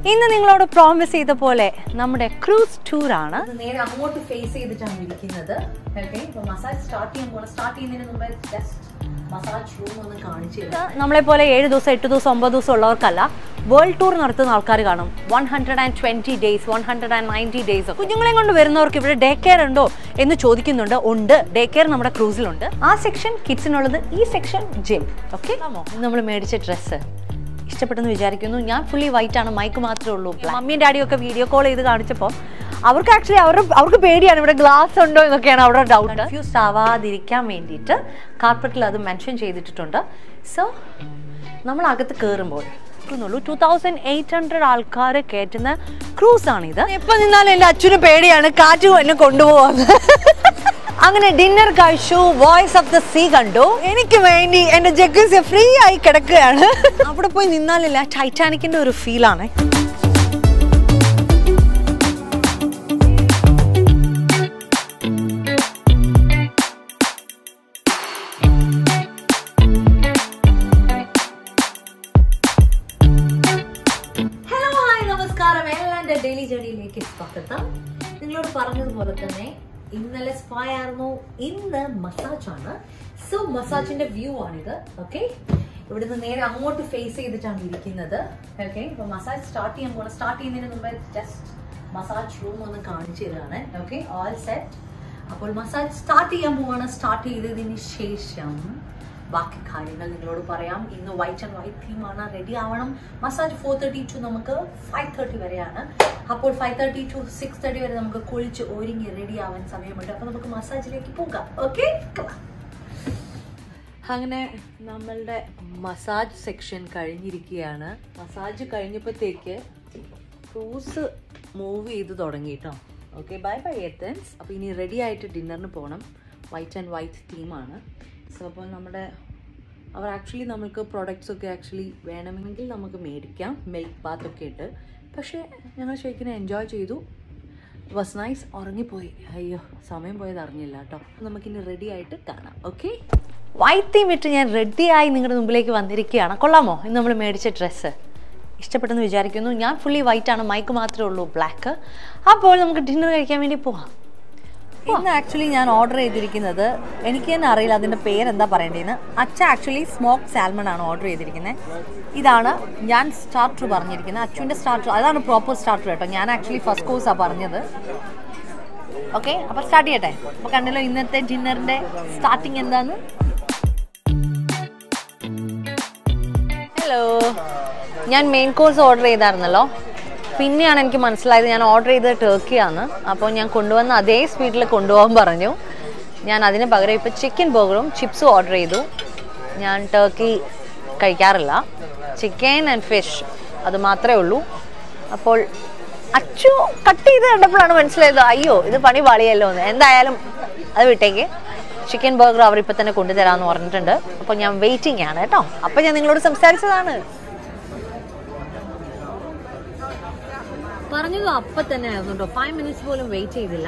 ഇന്ന് നിങ്ങളോട് പ്രോമിസ് ചെയ്ത പോലെ നമ്മുടെ ക്രൂസ് ടൂർ ആണ് നേരെ അങ്ങോട്ട് ഫേസ് ചെയ്തിട്ടാണ് ഇരിക്കുന്നത് ഓക്കെ ഇപ്പൊ മസാജ് സ്റ്റാർട്ട് ചെയ്യാൻ പോകണം സ്റ്റാർട്ട് ചെയ്യുന്നതിന് മുമ്പ് ജസ്റ്റ് മസാജ് റൂം ഒന്ന് കാണിച്ചു തരാം നമ്മളെ പോലെ ഏഴ് ദിവസം എട്ട് ദിവസം ഒമ്പത് ദിവസം ഉള്ളവർക്കല്ല വേൾഡ് ടൂർ നടത്തുന്ന ആൾക്കാർ കാണും one hundred and twenty days one hundred and ninety days കുഞ്ഞുങ്ങളെ കൊണ്ട് വരുന്നവർക്ക് ഇവിടെ ഡേ കെയർ ഉണ്ടോ എന്ന് ചോദിക്കുന്നുണ്ട് ഉണ്ട് ഡേ കെയർ നമ്മുടെ ക്രൂസിലുണ്ട് ആ സെക്ഷൻ കിഡ്സിനുള്ളത് ഈ സെക്ഷൻ ജിം ഓക്കെ നമ്മൾ മേടിച്ച ഡ്രസ്സ് ഇഷ്ടപ്പെട്ടെന്ന് വിചാരിക്കുന്നു ഞാൻ ഫുള്ളി വൈറ്റ് ആണ് മൈക്ക് മാത്രമേ ഉള്ളൂ മമ്മിയും ഡാഡിയും ഒക്കെ വീഡിയോ കോൾ ചെയ്ത് കാണിച്ചപ്പോൾ അവർക്ക് ആക്ച്വലി അവരുടെ അവർക്ക് പേടിയാണ് ഇവിടെ ഗ്ലാസ് ഉണ്ടോ എന്നൊക്കെയാണ് അവരുടെ ഡൗട്ട് കൺഫ്യൂസ്ഡ് ആവാതിരിക്കാൻ വേണ്ടിയിട്ട് കാർപ്പറ്റിൽ അത് മെൻഷൻ ചെയ്തിട്ടുണ്ട് സോ നമ്മൾ അകത്ത് കയറുമ്പോൾ ടൂ തൗസൻഡ് എയ്റ്റ് ഹൺഡ്രഡ് ആൾക്കാർ കയറ്റുന്ന ക്രൂസ് ആണിത് എപ്പോൾ നിന്നാലും എൻ്റെ അച്ഛന് പേടിയാണ് കാറ്റ് എന്നെ കൊണ്ടുപോകാന്ന് അങ്ങനെ ഡിന്നർ കഴിച്ചു വോയിസ് ഓഫ് ദ സീ കണ്ടു എനിക്ക് വേണ്ടി എന്റെ ജഗ്ഗസ് ഫ്രീ ആയി കിടക്കുകയാണ് അവിടെ പോയി നിന്നാലില്ല ടൈറ്റാനിക്കിന്റെ ഒരു ഫീലാണ് ഹലോ ഹായ് നമസ്കാരം എല്ലാന്റെ ഡെയിലി ജേണിയിലേക്ക് സ്വാഗതം നിങ്ങളോട് പറഞ്ഞതുപോലെ തന്നെ ഇന്നലെ സ്പാ ആയിരുന്നു ഇന്ന് മസാജ് ആണ് സോ മസാജിന്റെ വ്യൂ ആണിത് ഓക്കെ ഇവിടുന്ന് നേരെ അങ്ങോട്ട് ഫേസ് ചെയ്തിട്ടാണ് ഇരിക്കുന്നത് ഓക്കെ ഇപ്പൊ മസാജ് സ്റ്റാർട്ട് ചെയ്യാൻ പോകണം സ്റ്റാർട്ട് ചെയ്യുന്നതിന് മുമ്പ് ജസ്റ്റ് മസാജ് റൂം ഒന്ന് കാണിച്ചു തരാണ് ഓക്കെ ഓൾ സെറ്റ് അപ്പോൾ മസാജ് സ്റ്റാർട്ട് ചെയ്യാൻ പോവാണ് സ്റ്റാർട്ട് ചെയ്തതിന് ശേഷം ബാക്കി കാര്യങ്ങൾ നിങ്ങളോട് പറയാം ഇന്ന് വൈറ്റ് ആൻഡ് വൈറ്റ് തീമാണ് റെഡി ആവണം മസാജ് ഫോർ തേർട്ടി ടു നമുക്ക് ഫൈവ് തേർട്ടി വരെയാണ് അപ്പോൾ five thirty to six thirty വരെ നമുക്ക് കുളിച്ച് ഒരുങ്ങി റെഡി ആവാൻ സമയമുണ്ട് അപ്പോൾ നമുക്ക് മസാജിലേക്ക് പോകാം ഓക്കെ അങ്ങനെ നമ്മളുടെ മസാജ് സെക്ഷൻ കഴിഞ്ഞിരിക്കുകയാണ് മസാജ് കഴിഞ്ഞപ്പോഴത്തേക്ക് ക്രൂസ് മൂവ് ചെയ്ത് തുടങ്ങി കേട്ടോ ഓക്കെ ബൈ ബൈ എത്തൻസ് അപ്പോൾ ഇനി റെഡി ആയിട്ട് ഡിന്നറിന് പോകണം വൈറ്റ് ആൻഡ് വൈറ്റ് തീമാണ് സോ അപ്പോൾ നമ്മുടെ അവർ ആക്ച്വലി നമുക്ക് പ്രോഡക്റ്റ്സ് ഒക്കെ ആക്ച്വലി വേണമെങ്കിൽ നമുക്ക് മേടിക്കാം മിൽക്ക് ബാത്ത് ഒക്കെ ഉണ്ട് പക്ഷേ ഞങ്ങൾ ശരിക്കും എൻജോയ് ചെയ്തു വാസ് നൈസ് ഉറങ്ങിപ്പോയി അയ്യോ സമയം പോയത് അറിഞ്ഞില്ല കേട്ടോ നമുക്കിനി റെഡി ആയിട്ട് കാണാം ഓക്കെ വൈറ്റ് വിട്ട് ഞാൻ റെഡിയായി നിങ്ങളുടെ മുമ്പിലേക്ക് വന്നിരിക്കുകയാണ് കൊള്ളാമോ ഇന്ന് നമ്മൾ മേടിച്ച ഡ്രസ്സ് ഇഷ്ടപ്പെട്ടെന്ന് വിചാരിക്കുന്നു ഞാൻ ഫുള്ളി വൈറ്റ് ആണ് മൈക്ക് മാത്രമേ ഉള്ളൂ ബ്ലാക്ക് അപ്പോൾ നമുക്ക് ഡിന്നർ കഴിക്കാൻ വേണ്ടി പോവാം ഇന്ന് ആക്ച്വലി ഞാൻ ഓർഡർ ചെയ്തിരിക്കുന്നത് എനിക്ക് തന്നെ അറിയില്ല അതിൻ്റെ പേരെന്താ പറയേണ്ടതെന്ന് അച്ഛ ആക്ച്വലി സ്മോക്ക് സാൽമൺ ആണ് ഓർഡർ ചെയ്തിരിക്കുന്നത് ഇതാണ് ഞാൻ സ്റ്റാർട്ടർ പറഞ്ഞിരിക്കുന്നത് അച്ഛൻ്റെ സ്റ്റാർട്ടർ അതാണ് പ്രോപ്പർ സ്റ്റാർട്ടർ കേട്ടോ ഞാൻ ആക്ച്വലി ഫസ്റ്റ് കോഴ്സാണ് പറഞ്ഞത് ഓക്കെ അപ്പോൾ സ്റ്റാർട്ട് ചെയ്യട്ടെ അപ്പോൾ കണ്ടല്ലോ ഇന്നത്തെ ഡിന്നറിൻ്റെ സ്റ്റാർട്ടിങ് എന്താന്ന് ഹലോ ഞാൻ മെയിൻ കോഴ്സ് ഓർഡർ ചെയ്തായിരുന്നല്ലോ പിന്നെയാണ് എനിക്ക് മനസ്സിലായത് ഞാൻ ഓർഡർ ചെയ്തത് ടർക്കിയാണ് അപ്പോൾ ഞാൻ കൊണ്ടുവന്ന അതേ സ്പീഡിൽ കൊണ്ടുപോകാൻ പറഞ്ഞു ഞാൻ അതിന് പകരം ഇപ്പോൾ ചിക്കൻ ബർഗറും ചിപ്സും ഓർഡർ ചെയ്തു ഞാൻ ടർക്കി കഴിക്കാറില്ല ചിക്കൻ ആൻഡ് ഫിഷ് അത് മാത്രമേ ഉള്ളൂ അപ്പോൾ അച്ചു കട്ട് ചെയ്ത് കണ്ടപ്പോഴാണ് മനസ്സിലായത് അയ്യോ ഇത് പണി പാളിയല്ലോ എന്ന് എന്തായാലും അത് വിട്ടേക്ക് ചിക്കൻ ബർഗർ അവർ ഇപ്പം തന്നെ കൊണ്ടുതരാമെന്ന് പറഞ്ഞിട്ടുണ്ട് അപ്പോൾ ഞാൻ വെയിറ്റിംഗ് ആണ് കേട്ടോ അപ്പോൾ ഞാൻ നിങ്ങളോട് സംസാരിച്ചതാണ് പറഞ്ഞതും അപ്പം തന്നെ ആയിരുന്നു കേട്ടോ ഫൈവ് മിനിറ്റ്സ് പോലും വെയിറ്റ് ചെയ്തില്ല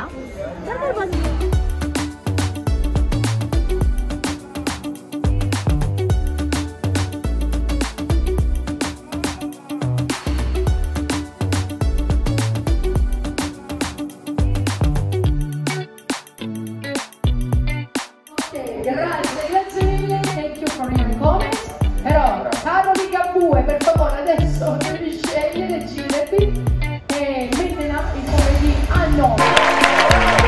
Grazie, grazie mille, thank you for your comments. Però, caro Ligabue, per favore adesso devi scegliere Giuseppe e mettila in come di a nome.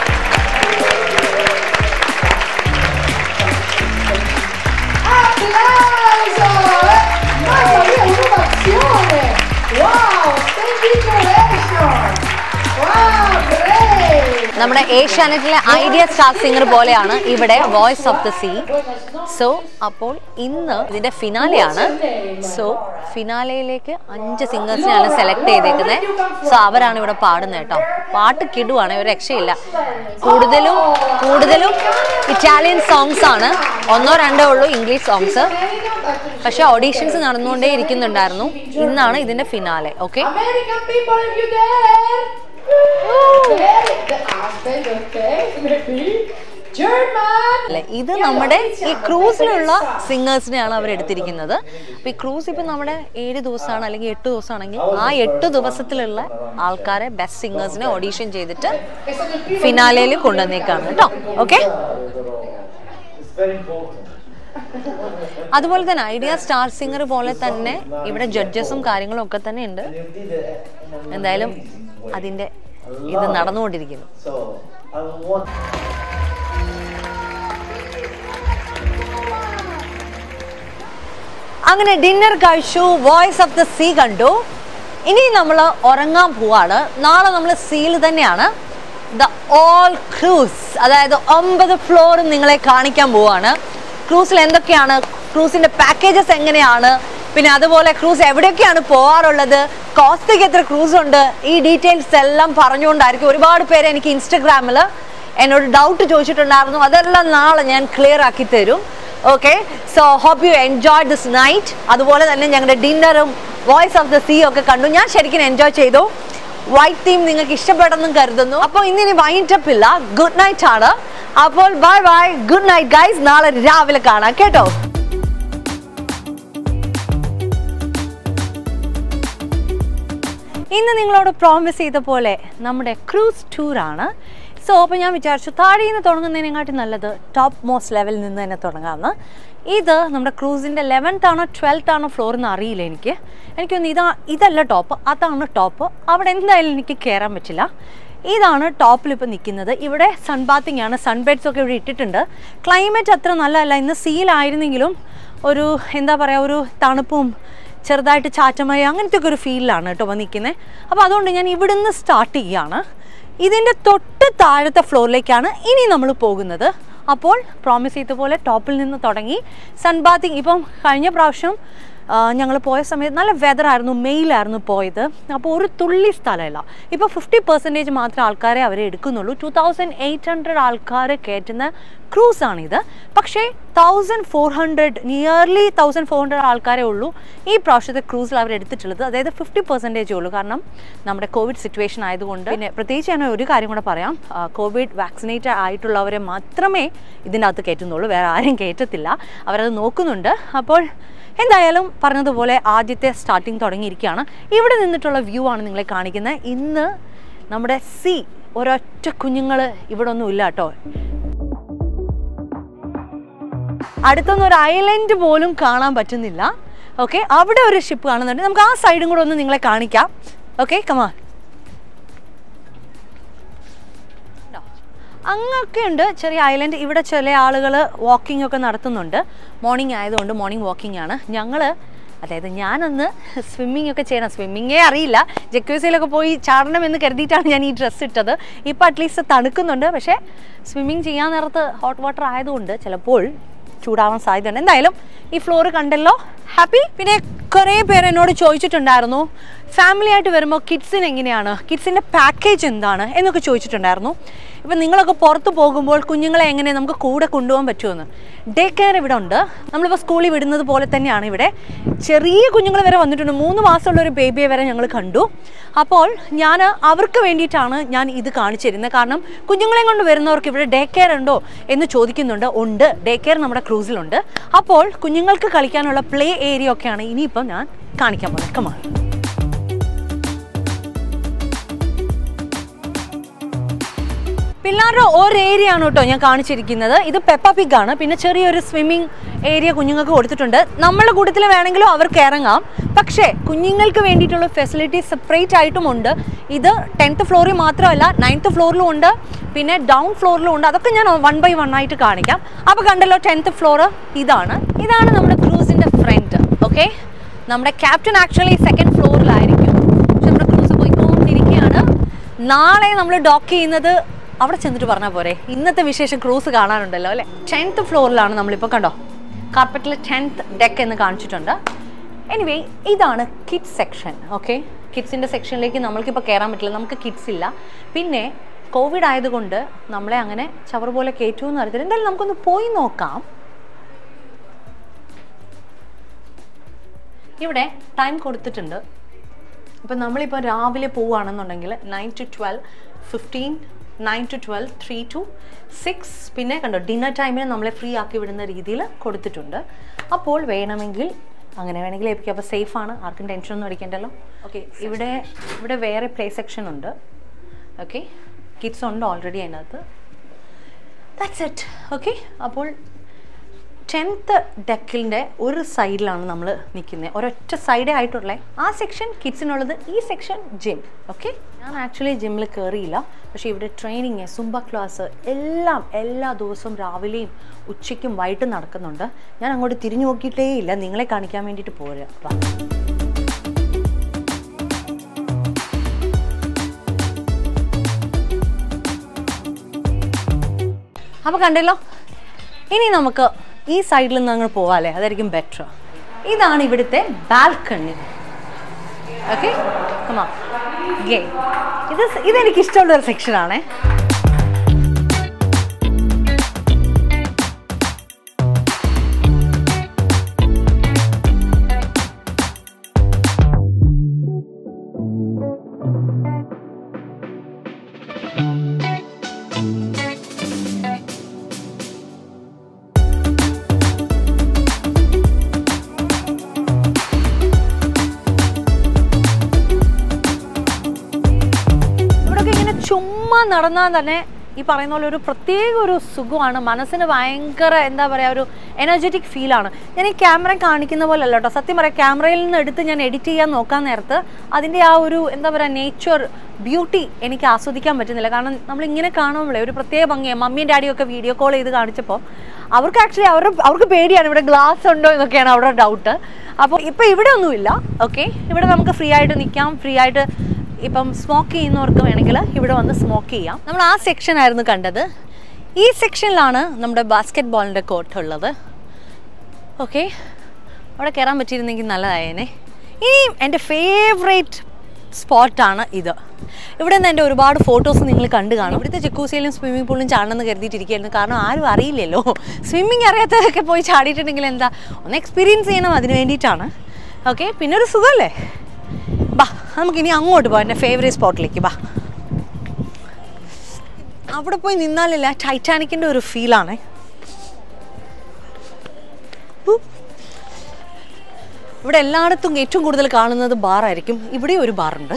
Applauso! Eh, Mamma mia, un'ovazione! Wow, congratulations! Wow, great! നമ്മുടെ ഏഷ്യാനെറ്റിലെ idea star singer പോലെയാണ് ഇവിടെ voice of the sea so അപ്പോൾ ഇന്ന് ഇതിന്റെ ഫിനാലെയാണ് so ഫിനാലയിലേക്ക് അഞ്ച് സിംഗേഴ്സിനെയാണ് select ചെയ്തേക്കുന്നത് so അവരാണ് ഇവിടെ പാടുന്നത് കേട്ടോ പാട്ട് കിടുവാണ് ഒരു രക്ഷയില്ല കൂടുതലും കൂടുതലും ഇറ്റാലിയൻ സോങ്സ് ആണ് ഒന്നോ രണ്ടോ ഉള്ളൂ ഇംഗ്ലീഷ് സോങ്സ് പക്ഷെ ഓഡീഷൻസ് നടന്നുകൊണ്ടേ ഇരിക്കുന്നുണ്ടായിരുന്നു ഇന്നാണ് ഇതിന്റെ finale okay American people, are you there? There? Aspetta, ok, maybe. German. അല്ലെ ഇത് നമ്മുടെ ഈ ക്രൂസിലുള്ള സിംഗേഴ്സിനെയാണ് അവർ എടുത്തിരിക്കുന്നത് അപ്പൊ ഈ ക്രൂസ് ഇപ്പൊ നമ്മുടെ ഏഴ് ദിവസമാണ് അല്ലെങ്കിൽ എട്ട് ദിവസമാണെങ്കിൽ ആ എട്ട് ദിവസത്തിലുള്ള ആൾക്കാരെ ബെസ്റ്റ് സിംഗേഴ്സിനെ ഓഡീഷൻ ചെയ്തിട്ട് È stato il primo ഫിനാലയിൽ കൊണ്ടുവന്നേക്കാണ് കേട്ടോ ഓക്കെ It's very important. അതുപോലെ തന്നെ ഐഡിയ സ്റ്റാർ സിംഗർ പോലെ തന്നെ ഇവിടെ ജഡ്ജസും കാര്യങ്ങളും ഒക്കെ തന്നെ ഉണ്ട് And you did it in an എന്തായാലും amazing way. അതിന്റെ ഇത് നടന്നുകൊണ്ടിരിക്കുന്നു So I want അങ്ങനെ ഡിന്നർ കഴിച്ചു വോയിസ് ഓഫ് ദ സീ കണ്ടു ഇനി നമ്മൾ ഉറങ്ങാൻ പോവാണ് നാളെ നമ്മൾ സീൽ തന്നെയാണ് ദ ഓൾ ക്രൂസ് അതായത് ഒമ്പത് ഫ്ലോർ നിങ്ങളെ കാണിക്കാൻ പോവാണ് ക്രൂസിൽ എന്തൊക്കെയാണ് ക്രൂസിന്റെ പാക്കേജസ് എങ്ങനെയാണ് പിന്നെ അതുപോലെ ക്രൂസ് എവിടെയൊക്കെയാണ് പോകാറുള്ളത് കോസ്റ്റയ്ക്ക് എത്ര ക്രൂസ് ഉണ്ട് ഈ ഡീറ്റെയിൽസ് എല്ലാം പറഞ്ഞുകൊണ്ടായിരിക്കും ഒരുപാട് പേര് എനിക്ക് ഇൻസ്റ്റഗ്രാമിൽ എന്നോട് ഡൗട്ട് ചോദിച്ചിട്ടുണ്ടായിരുന്നു അതെല്ലാം നാളെ ഞാൻ ക്ലിയർ ആക്കി തരും okay so hope you enjoy this night അതുപോലെ തന്നെ ഞങ്ങളുടെ ഡിന്നറും വോയിസ് ഓഫ് ദ സീ ഒക്കെ കണ്ടു ഞാൻ ശരിക്കും എൻജോയ് ചെയ്തു വൈറ്റ് തീം നിങ്ങൾക്ക് ഇഷ്ടപ്പെടുന്നു കരുതുന്നു അപ്പോൾ ഇന്നിനി വൈൻഡപ്പ് ഇല്ല ഗുഡ് നൈറ്റ് ആണ് അപ്പോൾ bye bye good night guys നാളെ രാവിലെ കാണാം കേട്ടോ ഇന്ന് നിങ്ങളോട് പ്രോമിസ് ചെയ്ത പോലെ നമ്മുടെ ക്രൂസ് ടൂറാണ് സോ അപ്പോൾ ഞാൻ വിചാരിച്ചു താഴെ നിന്ന് തുടങ്ങുന്നതിനെക്കാട്ടി നല്ലത് ടോപ്പ് മോസ്റ്റ് ലെവലിൽ നിന്ന് തന്നെ തുടങ്ങാമെന്ന് ഇത് നമ്മുടെ ക്രൂസിൻ്റെ ലെവൻത്ത് ആണോ ട്വൽത്ത് ആണോ ഫ്ലോർ എന്ന് അറിയില്ല എനിക്ക് എനിക്കൊന്ന് ഇതാ ഇതല്ല ടോപ്പ് അതാണ് ടോപ്പ് അവിടെ എന്തായാലും എനിക്ക് കയറാൻ പറ്റില്ല ഇതാണ് ടോപ്പിൽ ഇപ്പോൾ നിൽക്കുന്നത് ഇവിടെ സൺ ബാത്തിങ് ആണ് സൺബെഡ്സ് ഒക്കെ ഇവിടെ ഇട്ടിട്ടുണ്ട് ക്ലൈമറ്റ് അത്ര നല്ലതല്ല ഇന്ന് സീലായിരുന്നെങ്കിലും ഒരു എന്താ പറയുക ഒരു തണുപ്പും ചെറുതായിട്ട് ചാറ്റമയ അങ്ങനത്തെ ഒക്കെ ഒരു ഫീലിലാണ് കേട്ടോ നിൽക്കുന്നത് അപ്പോൾ അതുകൊണ്ട് ഞാൻ ഇവിടുന്ന് സ്റ്റാർട്ട് ചെയ്യുകയാണ് ഇതിൻ്റെ തൊട്ട് താഴത്തെ ഫ്ലോറിലേക്കാണ് ഇനി നമ്മൾ പോകുന്നത് അപ്പോൾ പ്രോമിസ് ചെയ്ത പോലെ ടോപ്പിൽ നിന്ന് തുടങ്ങി സൺ ബാത്തിങ് ഇപ്പം കഴിഞ്ഞ പ്രാവശ്യം ഞങ്ങൾ പോയ സമയത്ത് നല്ല വെതർ ആയിരുന്നു മെയിലായിരുന്നു പോയത് അപ്പോൾ ഒരു തുള്ളി സ്ഥലമില്ല ഇപ്പോൾ ഫിഫ്റ്റി പെർസെൻറ്റേജ് മാത്രമേ ആൾക്കാരെ അവരെ എടുക്കുന്നുള്ളൂ ടു തൗസൻഡ് എയ്റ്റ് ഹൺഡ്രഡ് ആൾക്കാരെ കയറ്റുന്ന ക്രൂസാണിത് പക്ഷേ thousand four hundred nearly thousand four hundred ആൾക്കാരേ ഉള്ളൂ ഈ പ്രാവശ്യത്തെ ക്രൂസിൽ അവർ എടുത്തിട്ടുള്ളത് അതായത് ഫിഫ്റ്റി പെർസെൻറ്റേജേ ഉള്ളൂ കാരണം നമ്മുടെ കോവിഡ് സിറ്റുവേഷൻ ആയതുകൊണ്ട് പിന്നെ പ്രത്യേകിച്ച് ഞാൻ ഒരു കാര്യം കൂടെ പറയാം കോവിഡ് വാക്സിനേറ്റ് ആയിട്ടുള്ളവരെ മാത്രമേ ഇതിൻ്റെ അകത്ത് കയറ്റുന്നുള്ളൂ വേറെ ആരും കയറ്റത്തില്ല അവരത് നോക്കുന്നുണ്ട് അപ്പോൾ എന്തായാലും പറഞ്ഞതുപോലെ ആദ്യത്തെ സ്റ്റാർട്ടിങ് തുടങ്ങിയിരിക്കുകയാണ് ഇവിടെ നിന്നിട്ടുള്ള വ്യൂ ആണ് നിങ്ങളെ കാണിക്കുന്നത് ഇന്ന് നമ്മുടെ സി ഒരൊറ്റ കുഞ്ഞുങ്ങൾ ഇവിടെ ഒന്നും ഇല്ല കേട്ടോ അടുത്തൊന്നും ഒരു ഐലൻഡ് പോലും കാണാൻ പറ്റുന്നില്ല ഓക്കെ അവിടെ ഒരു ഷിപ്പ് കാണുന്നുണ്ട് നമുക്ക് ആ സൈഡും കൂടെ ഒന്ന് നിങ്ങളെ കാണിക്കാം ഓക്കെ കമാ അങ്ങൊക്കെ ഉണ്ട് ചെറിയ ഐലൻഡ് ഇവിടെ ചില ആളുകൾ വാക്കിംഗ് ഒക്കെ നടത്തുന്നുണ്ട് മോർണിംഗ് ആയതുകൊണ്ട് മോർണിംഗ് വാക്കിംഗ് ആണ് ഞങ്ങൾ അതായത് ഞാനൊന്ന് സ്വിമ്മിംഗ് ഒക്കെ ചെയ്യണം സ്വിമ്മിങ്ങേ അറിയില്ല ജക്യൂസിലൊക്കെ പോയി ചാടണം എന്ന് കരുതിയിട്ടാണ് ഞാൻ ഈ ഡ്രസ്സ് ഇട്ടത് ഇപ്പോൾ അറ്റ്ലീസ്റ്റ് തണുക്കുന്നുണ്ട് പക്ഷേ സ്വിമ്മിങ് ചെയ്യാൻ നേരത്ത് ഹോട്ട് വാട്ടർ ആയതുകൊണ്ട് ചിലപ്പോൾ ചൂടാവാൻ സാധ്യതയുണ്ട് എന്തായാലും ഈ ഫ്ലോർ കണ്ടല്ലോ ഹാപ്പി പിന്നെ കുറേ പേര് എന്നോട് ചോദിച്ചിട്ടുണ്ടായിരുന്നു ഫാമിലി ആയിട്ട് വരുമ്പോൾ കിഡ്സിന് എങ്ങനെയാണ് കിഡ്സിൻ്റെ പാക്കേജ് എന്താണ് എന്നൊക്കെ ചോദിച്ചിട്ടുണ്ടായിരുന്നു ഇപ്പം നിങ്ങളൊക്കെ പുറത്ത് പോകുമ്പോൾ കുഞ്ഞുങ്ങളെ എങ്ങനെ നമുക്ക് കൂടെ കൊണ്ടുപോകാൻ പറ്റുമെന്ന് ഡേ കെയർ ഇവിടെ ഉണ്ട് നമ്മളിപ്പോൾ സ്കൂളിൽ വിടുന്നത് പോലെ തന്നെയാണ് ഇവിടെ ചെറിയ കുഞ്ഞുങ്ങൾ വരെ വന്നിട്ടുണ്ട് മൂന്ന് മാസമുള്ള ഒരു ബേബിയെ വരെ ഞങ്ങൾ കണ്ടു അപ്പോൾ ഞാൻ അവർക്ക് വേണ്ടിയിട്ടാണ് ഞാൻ ഇത് കാണിച്ചു തരുന്നത് കാരണം കുഞ്ഞുങ്ങളെ കൊണ്ട് വരുന്നവർക്ക് ഇവിടെ ഡേ കെയർ ഉണ്ടോ എന്ന് ചോദിക്കുന്നുണ്ട് ഉണ്ട് ഡേ കെയർ നമ്മുടെ ക്രൂസിലുണ്ട് അപ്പോൾ കുഞ്ഞുങ്ങൾക്ക് കളിക്കാനുള്ള പ്ലേ ഏരിയ ഒക്കെയാണ് ഇനിയിപ്പം ഞാൻ കാണിക്കാൻ പോകുന്നത് കമാണ് പിള്ളേരുടെ ഒരു ഏരിയ ആണ് കേട്ടോ ഞാൻ കാണിച്ചിരിക്കുന്നത് ഇത് പെപ്പ പിഗ് ആണ് പിന്നെ ചെറിയൊരു സ്വിമ്മിങ് ഏരിയ കുഞ്ഞുങ്ങൾക്ക് കൊടുത്തിട്ടുണ്ട് നമ്മളുടെ കൂട്ടത്തിൽ വേണമെങ്കിലും അവർക്ക് ഇറങ്ങാം പക്ഷേ കുഞ്ഞുങ്ങൾക്ക് വേണ്ടിയിട്ടുള്ള ഫെസിലിറ്റി സെപ്പറേറ്റ് ആയിട്ടുമുണ്ട് ഇത് ടെൻത്ത് ഫ്ലോറിൽ മാത്രമല്ല നയൻത്ത് ഫ്ലോറിലും ഉണ്ട് പിന്നെ ഡൗൺ ഫ്ലോറിലും ഉണ്ട് അതൊക്കെ ഞാൻ വൺ ബൈ വൺ ആയിട്ട് കാണിക്കാം അപ്പോൾ കണ്ടല്ലോ ടെൻത്ത് ഫ്ലോർ ഇതാണ് ഇതാണ് നമ്മുടെ ക്രൂസിൻ്റെ ഫ്രണ്ട് ഓക്കെ നമ്മുടെ ക്യാപ്റ്റൻ ആക്ച്വലി സെക്കൻഡ് ഫ്ലോറിലായിരിക്കും പക്ഷെ നമ്മുടെ ക്രൂസ് പോയിക്കൊണ്ടിരിക്കുകയാണ് നാളെ നമ്മൾ ഡോക്ക് ചെയ്യുന്നത് അവിടെ ചെന്നിട്ട് പറഞ്ഞാൽ പോരെ ഇന്നത്തെ വിശേഷം ക്രൂസ് കാണാനുണ്ടല്ലോ അല്ലേ ടെൻത്ത് ഫ്ലോറിലാണ് നമ്മളിപ്പോൾ കണ്ടോ കാർപ്പറ്റിൽ ടെൻത്ത് ഡെക്ക് എന്ന് കാണിച്ചിട്ടുണ്ട് എനിവേ ഇതാണ് കിഡ്സ് സെക്ഷൻ ഓക്കെ കിഡ്സിൻ്റെ സെക്ഷനിലേക്ക് നമ്മൾക്കിപ്പോൾ കയറാൻ പറ്റില്ല നമുക്ക് കിഡ്സ് ഇല്ല പിന്നെ കോവിഡ് ആയതുകൊണ്ട് നമ്മളെ അങ്ങനെ ചവർ പോലെ കയറ്റുമെന്ന് അറിയത്തില്ല എന്തായാലും നമുക്കൊന്ന് പോയി നോക്കാം ഇവിടെ ടൈം കൊടുത്തിട്ടുണ്ട് ഇപ്പം നമ്മളിപ്പോൾ രാവിലെ പോവുകയാണെന്നുണ്ടെങ്കിൽ nine to twelve fifteen nine to twelve three to six പിന്നെ കണ്ടോ ഡിന്നർ ടൈമിന് നമ്മളെ ഫ്രീ ആക്കി വിടുന്ന രീതിയിൽ കൊടുത്തിട്ടുണ്ട് അപ്പോൾ വേണമെങ്കിൽ അങ്ങനെ വേണമെങ്കിൽ ഏൽപ്പിക്കും അപ്പോൾ സേഫാണ് ആർക്കും ടെൻഷനൊന്നും അടിക്കേണ്ടല്ലോ ഓക്കെ ഇവിടെ ഇവിടെ വേറെ പ്ലേ സെക്ഷൻ ഉണ്ട് ഓക്കെ കിഡ്സ് ഉണ്ട് ഓൾറെഡി അതിനകത്ത് ദാറ്റ്സ് ഇറ്റ് ഓക്കെ അപ്പോൾ ടെൻത്ത് ഡെക്കിൻ്റെ ഒരു സൈഡിലാണ് നമ്മൾ നിൽക്കുന്നത് ഒരൊറ്റ സൈഡേ ആയിട്ടുള്ളേ ആ സെക്ഷൻ കിഡ്സിനുള്ളത് ഈ സെക്ഷൻ ജിം ഓക്കെ ഞാൻ ആക്ച്വലി ജിമ്മിൽ കയറിയില്ല പക്ഷേ ഇവിടെ ട്രെയിനിങ് സുംബ ക്ലാസ് എല്ലാം എല്ലാ ദിവസവും രാവിലെയും ഉച്ചയ്ക്കും വൈകിട്ടും നടക്കുന്നുണ്ട് ഞാൻ അങ്ങോട്ട് തിരിഞ്ഞു നോക്കിയിട്ടേ ഇല്ല നിങ്ങളെ കാണിക്കാൻ വേണ്ടിയിട്ട് പോരാ വാ. അപ്പോൾ കണ്ടല്ലോ ഇനി നമുക്ക് ഈ സൈഡിൽ നിന്ന് അങ്ങ് പോവാല്ലേ അതായിരിക്കും ബെറ്റർ ഇതാണ് ഇവിടുത്തെ ബാൽക്കണി ഓക്കെ കമാ ഗേ ഇത് സ് ഇതെനിക്ക് ഇഷ്ടമുള്ള ഒരു സെക്ഷനാണേ ഇവിടെയൊക്കെ ഇങ്ങനെ ചുമ്മാ നടന്നാൽ തന്നെ ഈ പറയുന്ന പോലെ ഒരു പ്രത്യേക ഒരു സുഖമാണ് മനസ്സിന് ഭയങ്കര എന്താ പറയുക ഒരു എനർജറ്റിക് ഫീലാണ് ഞാൻ ഈ ക്യാമറ കാണിക്കുന്ന പോലെ അല്ല കേട്ടോ സത്യം പറയാം ക്യാമറയിൽ നിന്ന് എടുത്ത് ഞാൻ എഡിറ്റ് ചെയ്യാൻ നോക്കാൻ നേരത്ത് അതിൻ്റെ ആ ഒരു എന്താ പറയുക നേച്ചർ ബ്യൂട്ടി എനിക്ക് ആസ്വദിക്കാൻ പറ്റുന്നില്ല കാരണം നമ്മൾ ഇങ്ങനെ കാണുമ്പോഴേ ഒരു പ്രത്യേക ഭംഗിയാണ് മമ്മിയും ഡാഡിയും ഒക്കെ വീഡിയോ കോൾ ചെയ്ത് കാണിച്ചപ്പോൾ അവർക്ക് ആക്ച്വലി അവരുടെ അവർക്ക് പേടിയാണ് ഇവിടെ ഗ്ലാസ് ഉണ്ടോ എന്നൊക്കെയാണ് അവരുടെ ഡൗട്ട് അപ്പോൾ ഇപ്പോൾ ഇവിടെ ഒന്നുമില്ല ഓക്കെ ഇവിടെ നമുക്ക് ഫ്രീ ആയിട്ട് നിൽക്കാം ഫ്രീ ആയിട്ട് ഇപ്പം സ്മോക്ക് ചെയ്യുന്നവർക്ക് വേണമെങ്കിൽ ഇവിടെ വന്ന് സ്മോക്ക് ചെയ്യാം നമ്മൾ ആ സെക്ഷൻ ആയിരുന്നു കണ്ടത് ഈ സെക്ഷനിലാണ് നമ്മുടെ ബാസ്ക്കറ്റ് ബോളിൻ്റെ കോർട്ട് ഉള്ളത് ഓക്കെ അവിടെ കയറാൻ പറ്റിയിരുന്നെങ്കിൽ നല്ലതായേനെ ഇനിയും എൻ്റെ ഫേവറേറ്റ് സ്പോട്ടാണ് ഇത് ഇവിടെ നിന്ന് എൻ്റെ ഒരുപാട് ഫോട്ടോസ് നിങ്ങൾ കണ്ടു കാണും ഇവിടുത്തെ ജക്കൂസിയിലും സ്വിമ്മിംഗ് പൂളിലും ചാടണമെന്ന് കരുതിയിട്ടിരിക്കുകയായിരുന്നു കാരണം ആരും അറിയില്ലല്ലോ സ്വിമ്മിങ് അറിയാത്തവരൊക്കെ പോയി ചാടിയിട്ടുണ്ടെങ്കിൽ എന്താ ഒന്ന് എക്സ്പീരിയൻസ് ചെയ്യണം അതിന് വേണ്ടിയിട്ടാണ് ഓക്കെ പിന്നെ ഒരു സുഖമല്ലേ ബാ നമുക്കിനി അങ്ങോട്ട് പോകാം എൻ്റെ ഫേവറേറ്റ് സ്പോട്ടിലേക്ക് ബാ അവിടെ പോയി നിന്നാലല്ല ടൈറ്റാനിക്കിൻ്റെ ഒരു ഫീലാണ് ഇവിടെ എല്ലായിടത്തും ഏറ്റവും കൂടുതൽ കാണുന്നത് ബാറായിരിക്കും ഇവിടെ ഒരു ബാറുണ്ട്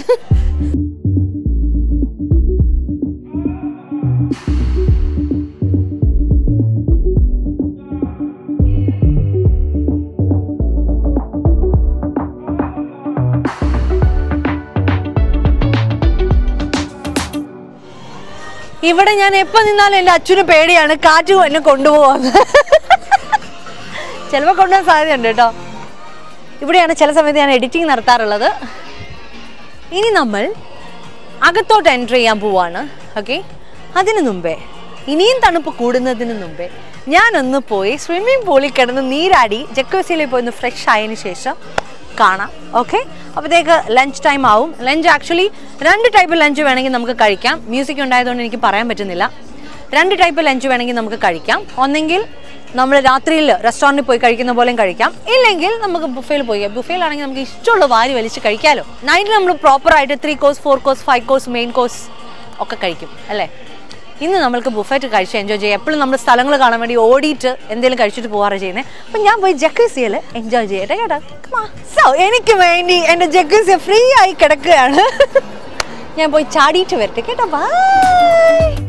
ഇവിടെ ഞാൻ എപ്പോൾ നിന്നാലും എൻ്റെ അച്ഛന് പേടിയാണ് കാറ്റ് എന്നെ കൊണ്ടുപോകാന്ന് ചിലപ്പോൾ കൊണ്ടുപോകാൻ സാധ്യതയുണ്ട് കേട്ടോ ഇവിടെയാണ് ചില സമയത്ത് ഞാൻ എഡിറ്റിംഗ് നടത്താറുള്ളത് ഇനി നമ്മൾ അകത്തോട്ട് എൻറ്റർ ചെയ്യാൻ പോവാണ് ഓക്കെ അതിനു മുമ്പേ ഇനിയും തണുപ്പ് കൂടുന്നതിന് മുമ്പേ ഞാനൊന്ന് പോയി സ്വിമ്മിംഗ് പൂളിൽ കിടന്ന് നീരാടി ജക്കോസിയിൽ പോയി ഒന്ന് ഫ്രഷ് ആയതിനു ശേഷം കാണാം ഓക്കെ അപ്പോഴത്തേക്ക് ലഞ്ച് ടൈം ആവും ലഞ്ച് ആക്ച്വലി രണ്ട് ടൈപ്പ് ലഞ്ച് വേണമെങ്കിൽ നമുക്ക് കഴിക്കാം മ്യൂസിക് ഉണ്ടായതുകൊണ്ട് എനിക്ക് പറയാൻ പറ്റുന്നില്ല രണ്ട് ടൈപ്പ് ലഞ്ച് വേണമെങ്കിൽ നമുക്ക് കഴിക്കാം ഒന്നെങ്കിൽ നമ്മൾ രാത്രിയിൽ റെസ്റ്റോറൻറ്റിൽ പോയി കഴിക്കുന്ന പോലെയും കഴിക്കാം ഇല്ലെങ്കിൽ നമുക്ക് ബുഫയിൽ പോയി ബുഫയിലാണെങ്കിൽ നമുക്ക് ഇഷ്ടമുള്ള വാരി വലിച്ച് കഴിക്കാമല്ലോ നൈറ്റിൽ നമ്മൾ പ്രോപ്പറായിട്ട് three course four course five course main course ഒക്കെ കഴിക്കും അല്ലേ ഇന്ന് നമ്മൾക്ക് ബുഫറ്റ് കഴിച്ച് എൻജോയ് ചെയ്യാം എപ്പോഴും നമ്മൾ സ്ഥലങ്ങൾ കാണാൻ വേണ്ടി ഓടിയിട്ട് എന്തെങ്കിലും കഴിച്ചിട്ട് പോകാറ് ചെയ്യുന്നത് അപ്പം ഞാൻ പോയി ജക്കസിയിൽ എൻജോയ് ചെയ്യട്ടെ കേട്ടോ സോ എനിക്ക് വേണ്ടി എൻ്റെ ജക്കസിയ ഫ്രീ ആയി കിടക്കുകയാണ് ഞാൻ പോയി ചാടിയിട്ട് വരട്ടെ കേട്ടോ ബൈ